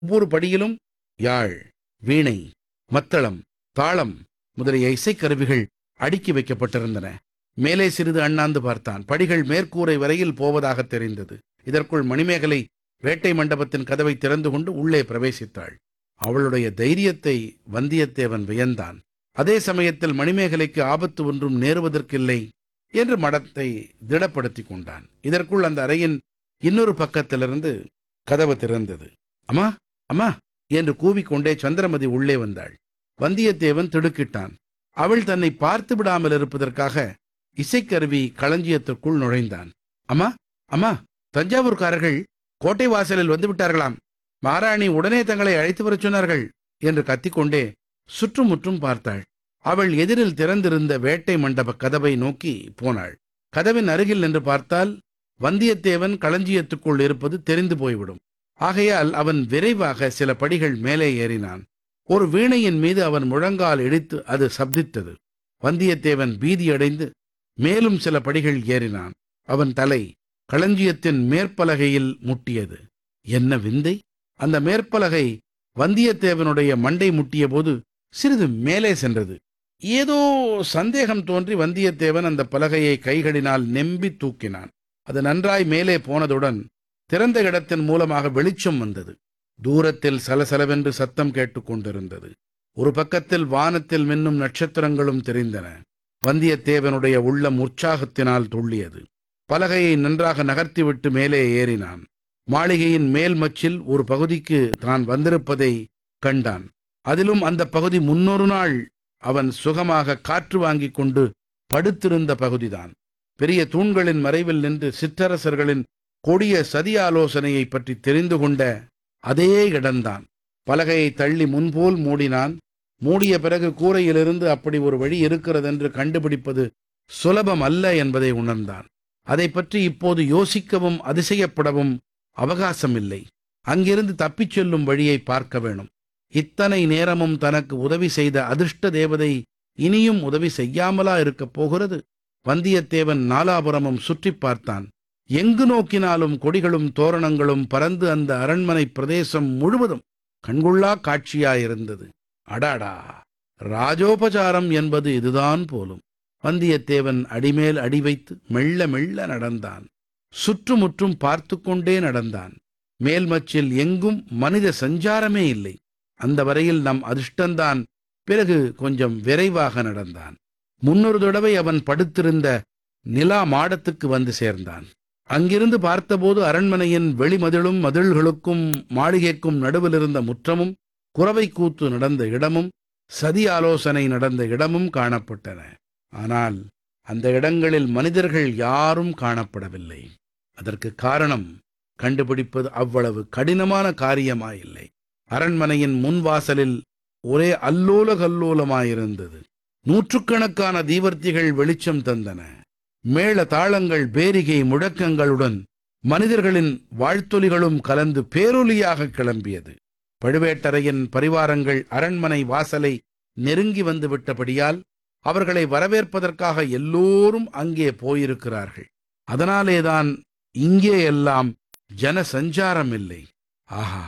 ஒவ்வொரு படியிலும் யாழ் வீணை மத்தளம் தாளம் முதலிய இசைக்கருவிகள் அடுக்கி வைக்கப்பட்டிருந்தன மேலே சிறிது அண்ணாந்து பார்த்தான் படிகள் மேற்கூரை வரையில் போவதாக தெரிந்தது இதற்குள் மணிமேகலை வேட்டை மண்டபத்தின் கதவை திறந்து கொண்டு உள்ளே பிரவேசித்தாள் அவளுடைய தைரியத்தை வந்தியத்தேவன் வியந்தான் அதே சமயத்தில் மணிமேகலைக்கு ஆபத்து ஒன்றும் நேருவதற்கில்லை என்று மடத்தை திடப்படுத்திக் கொண்டான் இதற்குள் அந்த அறையின் இன்னொரு பக்கத்திலிருந்து கதவு திறந்தது அம்மா அம்மா என்று கூவிக்கொண்டே சந்திரமதி உள்ளே வந்தாள் வந்தியத்தேவன் திடுக்கிட்டான் அவள் தன்னை பார்த்து விடாமல் இருப்பதற்காக இசைக்கருவி களஞ்சியத்திற்குள் நுழைந்தான் அம்மா அம்மா தஞ்சாவூர்காரர்கள் கோட்டை வாசலில் வந்து விட்டார்களாம் மகாராணி உடனே தங்களை அழைத்து வரச் சொன்னார்கள் என்று கத்திக்கொண்டே சுற்றுமுற்றும் பார்த்தாள் அவள் எதிரில் திறந்திருந்த வேட்டை மண்டப கதவை நோக்கி போனாள் கதவின் அருகில் நின்று பார்த்தால் வந்தியத்தேவன் களஞ்சியத்துக்குள் இருப்பது தெரிந்து போய்விடும் ஆகையால் அவன் விரைவாக சில படிகள் மேலே ஏறினான் ஒரு வீணையின் மீது அவன் முழங்கால் இடித்து அது சப்தித்தது வந்தியத்தேவன் பீதியடைந்து மேலும் சில படிகள் ஏறினான் அவன் தலை களஞ்சியத்தின் மேற்பலகையில் முட்டியது என்ன விந்தை அந்த மேற்பலகை வந்தியத்தேவனுடைய மண்டை முட்டிய போது சிறிது மேலே சென்றது ஏதோ சந்தேகம் தோன்றி வந்தியத்தேவன் அந்த பலகையை கைகளினால் நெம்பி தூக்கினான் அது நன்றாய் மேலே போனதுடன் திறந்த இடத்தின் மூலமாக வெளிச்சம் வந்தது தூரத்தில் சலசலவென்று சத்தம் கேட்டுக்கொண்டிருந்தது ஒரு பக்கத்தில் வானத்தில் மின்னும் நட்சத்திரங்களும் தெரிந்தன வந்தியத்தேவனுடைய உள்ளம் உற்சாகத்தினால் துள்ளியது பலகையை நன்றாக நகர்த்திவிட்டு மேலே ஏறினான் மாளிகையின் மேல் மச்சில் ஒரு பகுதிக்கு தான் வந்திருப்பதை கண்டான் அதிலும் அந்த பகுதி முன்னொரு நாள் அவன் சுகமாக காற்று வாங்கிக் கொண்டு படுத்திருந்த பகுதிதான் பெரிய தூண்களின் மறைவில் நின்று சிற்றரசர்களின் கொடிய சதி ஆலோசனையை பற்றி தெரிந்து கொண்ட அதே இடம்தான் பலகையை தள்ளி முன்போல் மூடினான் மூடிய பிறகு கூரையிலிருந்து அப்படி ஒரு வழி இருக்கிறதென்று கண்டுபிடிப்பது சுலபம் அல்ல என்பதை உணர்ந்தான் அதை பற்றி இப்போது யோசிக்கவும் அதிசயப்படவும் அவகாசம் இல்லை அங்கிருந்து தப்பிச் செல்லும் வழியை பார்க்க வேணும் இத்தனை நேரமும் தனக்கு உதவி செய்த அதிர்ஷ்ட தேவதை இனியும் உதவி செய்யாமலா இருக்கப் போகிறது வந்தியத்தேவன் நாலாபுரமும் சுற்றி பார்த்தான் எங்கு நோக்கினாலும் கொடிகளும் தோரணங்களும் பறந்து அந்த அரண்மனை பிரதேசம் முழுவதும் கண்கொள்ளா காட்சியாயிருந்தது அடாடா ராஜோபசாரம் என்பது இதுதான் போலும் வந்தியத்தேவன் அடிமேல் அடி வைத்து மெல்ல மெல்ல நடந்தான் சுற்றுமுற்றும் பார்த்து கொண்டே நடந்தான் மேல்மச்சில் எங்கும் மனித சஞ்சாரமே இல்லை அந்த வரையில் நம் அதிர்ஷ்டந்தான் பிறகு கொஞ்சம் விரைவாக நடந்தான் முன்னொரு தடவை அவன் படுத்திருந்த நிலா மாடத்துக்கு வந்து சேர்ந்தான் அங்கிருந்து பார்த்தபோது அரண்மனையின் வெளிமதிலும் மதில்களுக்கும் மாளிகைக்கும் நடுவில் இருந்த முற்றமும் குறவை கூத்து நடந்த இடமும் சதி ஆலோசனை நடந்த இடமும் காணப்பட்டன ஆனால் அந்த இடங்களில் மனிதர்கள் யாரும் காணப்படவில்லை அதற்கு காரணம் கண்டுபிடிப்பது அவ்வளவு கடினமான காரியமாயில்லை அரண்மனையின் முன்வாசலில் ஒரே அல்லோல கல்லோலமாயிருந்தது நூற்றுக்கணக்கான தீவர்த்திகள் வெளிச்சம் தந்தன மேள தாளங்கள் பேரிகை முழக்கங்களுடன் மனிதர்களின் வாழ்த்தொலிகளும் கலந்து பேரொலியாக கிளம்பியது பழுவேட்டரையின் பரிவாரங்கள் அரண்மனை வாசலை நெருங்கி வந்து விட்டபடியால் அவர்களை வரவேற்பதற்காக எல்லோரும் அங்கே போயிருக்கிறார்கள் அதனாலேதான் இங்கே எல்லாம் ஜன சஞ்சாரம் இல்லை ஆஹா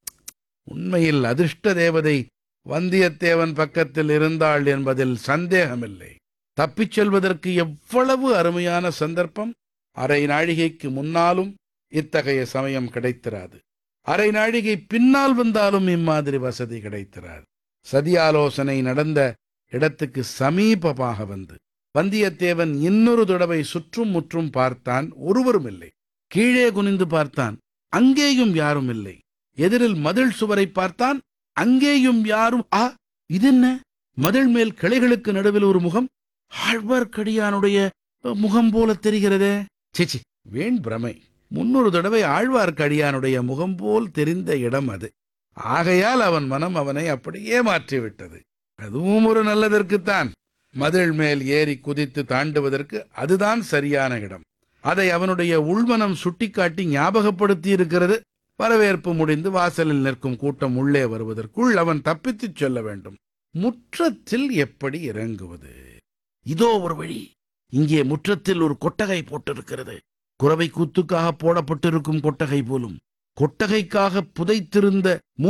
உண்மையில் அதிர்ஷ்ட தேவதை வந்தியத்தேவன் பக்கத்தில் இருந்தாள் என்பதில் சந்தேகமில்லை தப்பிச் செல்வதற்கு எவ்வளவு அருமையான சந்தர்ப்பம் அரை நாழிகைக்கு முன்னாலும் இத்தகைய சமயம் கிடைத்திராது அரை நாழிகை பின்னால் வந்தாலும் இம்மாதிரி வசதி கிடைத்திராது சதி ஆலோசனை நடந்த இடத்துக்கு சமீபமாக வந்து வந்தியத்தேவன் இன்னொரு தடவை சுற்றும் முற்றும் பார்த்தான் ஒருவரும் இல்லை கீழே குனிந்து பார்த்தான் அங்கேயும் யாரும் இல்லை எதிரில் மதில் சுவரை பார்த்தான் அங்கேயும் யாரும் ஆ இதென்ன மதில் மேல் கிளைகளுக்கு நடுவில் ஒரு முகம் ஆழ்வார்க்கடியானுடைய முகம் போல தெரிகிறதே சிச்சி வேண் பிரமை முன்னொரு தடவை ஆழ்வார்க்கடியானுடைய முகம் போல் தெரிந்த இடம் அது ஆகையால் அவன் மனம் அவனை அப்படியே மாற்றிவிட்டது அதுவும் ஒரு நல்லதற்குத்தான் மதில் மேல் ஏறி குதித்து தாண்டுவதற்கு அதுதான் சரியான இடம் அதை அவனுடைய உள்மனம் சுட்டிக்காட்டி ஞாபகப்படுத்தி இருக்கிறது வரவேற்பு முடிந்து வாசலில் நிற்கும் கூட்டம் உள்ளே வருவதற்குள் அவன் தப்பித்துச் செல்ல வேண்டும் முற்றத்தில் எப்படி இறங்குவது இதோ ஒரு வழி இங்கே முற்றத்தில் ஒரு கொட்டகை போட்டிருக்கிறது குறவை கூத்துக்காக போடப்பட்டிருக்கும் கொட்டகை போலும் கொட்டகைக்காக புதைத்திருந்த